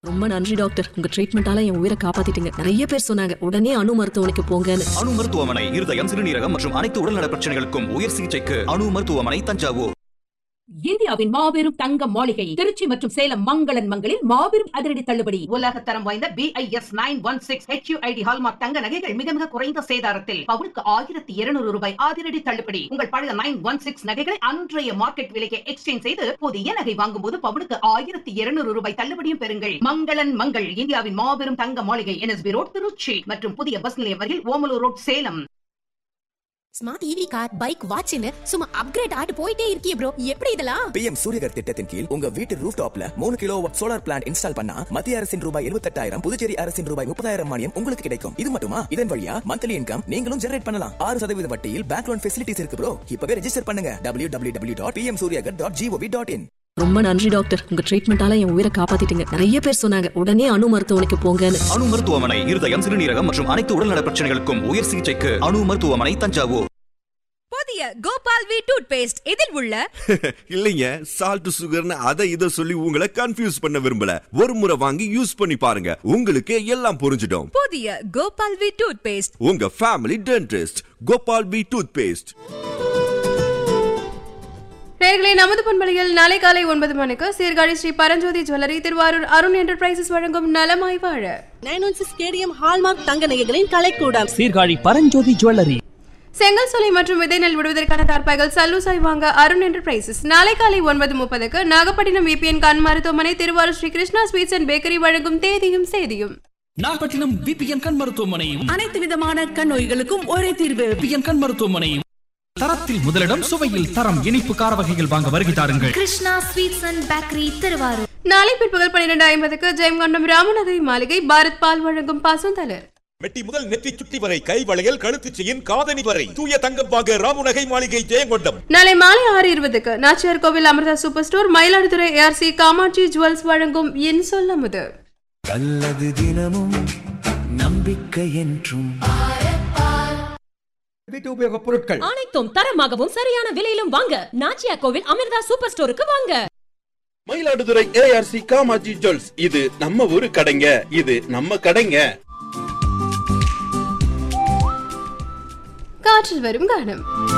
ரொம்ப நன்றி டாக்டர் உங்க ட்ரீட்மெண்டால என் உயிரை காப்பாத்திட்டீங்க நிறைய பேர் சொன்னாங்க உடனே அணு மருத்துவமனைக்கு போங்கன்னு அணு மருத்துவமனை இருதயம் சிறுநீரகம் மற்றும் அனைத்து உடல்நல பிரச்சனைகளுக்கும் உயர் சிகிச்சைக்கு அணு மருத்துவமனை தஞ்சாவூர் இந்தியாவின் மாபெரும் தங்க மாளிகை திருச்சி மற்றும் சேலம் மங்களன் மங்களில் மாபெரும் அதிரடி தள்ளுபடி உலக தரம் வாய்ந்த BIS nine one six HUID hallmark தங்க நகைகள் மிக மிக குறைந்த சேதாரத்தில் பவுனுக்கு ஆயிரத்தி இருநூறு ரூபாய் அதிரடி தள்ளுபடி உங்கள் பழைய நைன் ஒன் சிக்ஸ் நகைகளை அன்றைய மார்க்கெட் விலைக்கு எக்ஸ்சேஞ்ச் செய்து புதிய நகை வாங்கும் போது பவுனுக்கு ஆயிரத்தி இருநூறு ரூபாய் தள்ளுபடியும் பெறுங்கள் மங்களன் மங்கள் இந்தியாவின் மாபெரும் தங்க மாளிகை என்எஸ்பி ரோட் திருச்சி மற்றும் புதிய பஸ் நிலையம் வரையில் Omalur road Salem smart EV car bike வாட்ச்னு சும்மா அப்கிரேட் ஆட்டு போயிட்டே இருக்கியே ப்ரோ எப்படி இதெல்லாம் பிஎம் சூரியகர் திட்டத்தின் கீழ் உங்க வீட்டு ரூஃப் டாப்ல மூணு கிலோ சோலார் பிளான்ட் இன்ஸ்டால் பண்ணா மத்திய அரசின் ரூபாய் எழுபத்தெட்டாயிரம் புதுச்சேரி அரசின் ரூபாய் முப்பதாயிரம் மானியம் உங்களுக்கு கிடைக்கும் இது மட்டுமா இதன் வழியா மந்த்லி இன்கம் நீங்களும் ஜெனரேட் பண்ணலாம் ஆறு சதவீத வட்டியில் பேங்க் லோன் ஃபெசிலிட்டிஸ் இருக்கு ப்ரோ இப்பவே ரெஜிஸ்டர் பண்ணுங்க W W W dot PM Suryaghar dot GOV dot in ரொம்ப நன்றி டாக்டர் உங்க ட்ரீட்மெண்டால என் உயிரை காப்பாத்திட்டீங்க நிறைய பேர் சொன்னாங்க உடனே அணு மருத்துவமனைக்கு போங்கன்னு அணு மருத்துவமனை இருதயம் சிறுநீரகம் மற்றும் அனைத்து உடல்நல பிரச்சனைகளுக்கும் உயர் சிகிச்சைக்கு அணு மருத்துவமனை தஞ்சாவூர் புதிய கோபால் வி டூத் பேஸ்ட் இதில் உள்ள இல்லைங்க சால்ட் சுகர்னு அதை இதை சொல்லி உங்களை கன்ஃபியூஸ் பண்ண விரும்பல ஒரு முறை வாங்கி யூஸ் பண்ணி பாருங்க உங்களுக்கு எல்லாம் புரிஞ்சிடும் புதிய கோபால் வி டூத் பேஸ்ட் உங்க family dentist Gopal B toothpaste நேர்களை நமது பண்பலையில் நாளை காலை ஒன்பது மணிக்கு சீர்காழி ஸ்ரீ பரஞ்சோதி ஜுவல்லரி திருவாரூர் அருண் என்டர்பிரைசஸ் வழங்கும் நலமாய் வாழ nine one six KDM hallmark தங்க நகைகளின் கலைக்கூடம் சீர்காழி பரஞ்சோதி ஜுவல்லரி செங்கல் சோலை மற்றும் விதை நெல் விடுவதற்கான தார்ப்பாய்கள் சல்லுசாய் வாங்க அருண் என்டர்பிரைசஸ் நாளை காலை ஒன்பது முப்பதுக்கு நாகப்பட்டினம் விபிஎன் கண் மருத்துவமனை Thiruvarur Sri Krishna sweets and bakery வழங்கும் தேதியும் செய்தியும் நாகப்பட்டினம் விபிஎன் கண் மருத்துவமனையும் அனைத்து விதமான கண் நோய்களுக்கும் ஒரே தீர்வு விபிஎன் கண் மருத்துவமனையும் தரத்தில் முதலிடம் சுவையில் தரம் இனிப்பு கார வகைகள் வாங்க வருகை தாருங்கள் Krishna sweets and bakery Thiruvarur நாளை பிற்பகல் பன்னிரண்டு ஐம்பதுக்கு ஜெயங்கொண்டம் ராமநகரி மாளிகை பாரத் பால் வழங்கும் பசுந்தலர் மெட்டி முதல் நெற்றி சுட்டி வரை கை வளையல் கழுத்து செயின் காதணி வரை தூய தங்கம் வாங்க ராமுநகை மாளிகை ஜெயங்கொண்டம் நாளை மாலை ஆறு இருபதுக்கு Nachiyar Koil Amirtha super store Mayiladuthurai ARC Kamatchi jewels வழங்கும் என் சொல்ல முது நல்லது தினமும் நம்பிக்கை என்றும் வீட்டு உபயோக பொருட்கள் அனைத்தும் தரமாகவும் சரியான விலையிலும் வாங்க நாச்சியா கோவில் அமிர்தா சூப்பர் ஸ்டோருக்கு வாங்க மயிலாடுதுறை ஏஆர்சி காமாஜி ஜுவல்ஸ் இது நம்ம ஊரு கடைங்க இது நம்ம கடைங்க காற்றில் வரும் கானம்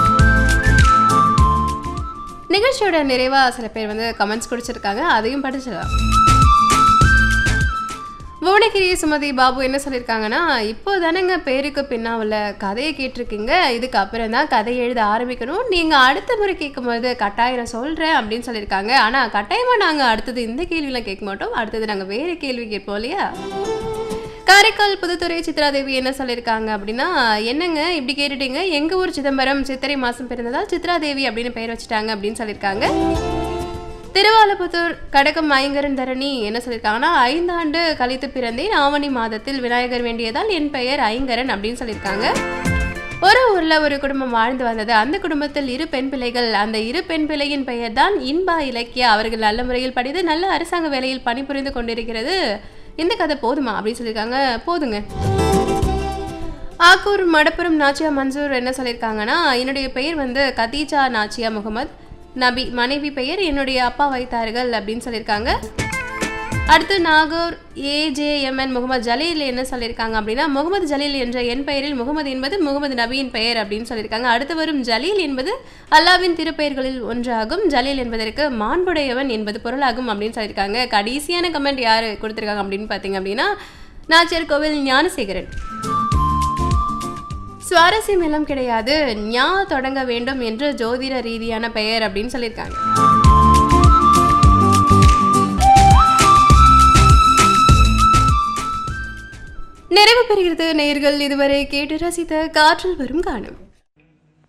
நிகழ்ச்சியோட நிறைவா சில பேர் வந்து கமெண்ட்ஸ் குடிச்சிருக்காங்க அதையும் படிச்சிடலாம் புவனகிரி சுமதி பாபு என்ன சொல்லியிருக்காங்கன்னா இப்போ தானேங்க பேருக்கு பின்னாவில் கதையை கேட்டிருக்கீங்க இதுக்கு அப்புறம் தான் கதை எழுத ஆரம்பிக்கணும் நீங்கள் அடுத்த முறை கேட்கும்போது கட்டாயம் நான் சொல்கிறேன் அப்படின்னு சொல்லியிருக்காங்க ஆனால் கட்டாயமாக நாங்கள் அடுத்தது இந்த கேள்வியெலாம் கேட்க மாட்டோம் அடுத்தது நாங்கள் வேறு கேள்வி கேட்போம் இல்லையா காரைக்கால் புதுத்துறை சித்ராதேவி என்ன சொல்லியிருக்காங்க அப்படின்னா என்னங்க இப்படி கேட்டுட்டீங்க எங்கள் ஊர் சிதம்பரம் சித்திரை மாதம் பிறந்ததால் சித்ராதேவி அப்படின்னு பெயர் வச்சுட்டாங்க அப்படின்னு சொல்லியிருக்காங்க திருவாலபுத்தூர் கடகம் ஐங்கரன் தரணி என்ன சொல்லியிருக்காங்கன்னா ஐந்தாண்டு கழித்து பிறந்தேன் ஆவணி மாதத்தில் விநாயகர் வேண்டியதால் என் பெயர் ஐங்கரன் அப்படின்னு சொல்லியிருக்காங்க ஒரு ஊரில் ஒரு குடும்பம் வாழ்ந்து வந்தது அந்த குடும்பத்தில் இரு பெண் பிள்ளைகள் அந்த இரு பெண் பிள்ளையின் பெயர் தான் இன்பா இலக்கியா அவர்கள் நல்ல முறையில் படித்து நல்ல அரசாங்க வேலையில் பணிபுரிந்து கொண்டிருக்கிறது இந்த கதை போதுமா அப்படின்னு சொல்லியிருக்காங்க போதுங்க ஆக்கூர் மடப்புரம் நாச்சியா மன்சூர் என்ன சொல்லியிருக்காங்கன்னா என்னுடைய பெயர் வந்து கதீஜா நாச்சியா முகமது நபி மனைவி பெயர் என்னுடைய அப்பா வைத்தார்கள் அப்படின்னு சொல்லியிருக்காங்க அடுத்து நாகூர் ஏஜேஎம்என் முகமது ஜலீல் என்ன சொல்லியிருக்காங்க அப்படின்னா முகமது ஜலீல் என்ற என் பெயரில் முகமது என்பது முகமது நபியின் பெயர் அப்படின்னு சொல்லியிருக்காங்க அடுத்து வரும் ஜலீல் என்பது அல்லாவின் திருப்பெயர்களில் ஒன்றாகும் ஜலீல் என்பதற்கு மாண்புடையவன் என்பது பொருளாகும் அப்படின்னு சொல்லியிருக்காங்க கடைசியான கமெண்ட் யார் கொடுத்துருக்காங்க அப்படின்னு பார்த்தீங்க அப்படின்னா நாச்சியார் கோவில் ஞானசேகரன் சுவாரஸ்யம் எல்லாம் கிடையாது ஞா தொடங்க வேண்டும் என்று ஜோதிட ரீதியான பெயர் அப்படின்னு சொல்லியிருக்காங்க நிறைவு பெறுகிறது நேர்கள் இதுவரை கேட்டு ரசித்த காற்றில் வரும் காணும்